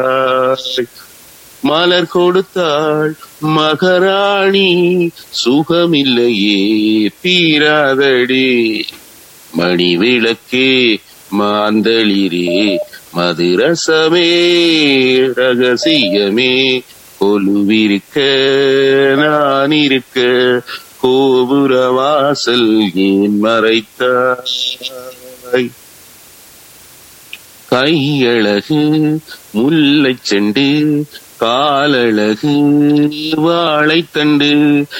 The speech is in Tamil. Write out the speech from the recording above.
மலர் கொடுத்தாள் மகராணி சுகமில்லையே தீராதடி மணி விளக்கே மாந்தளிரே மதுரசமே ரகசியமே கொலுவிருக்க நான் இருக்க கோபுர வாசல் ஏன் மறைத்தாய் கையழகு முல்லைச் செண்டு காலழகு வாழைத்தண்டு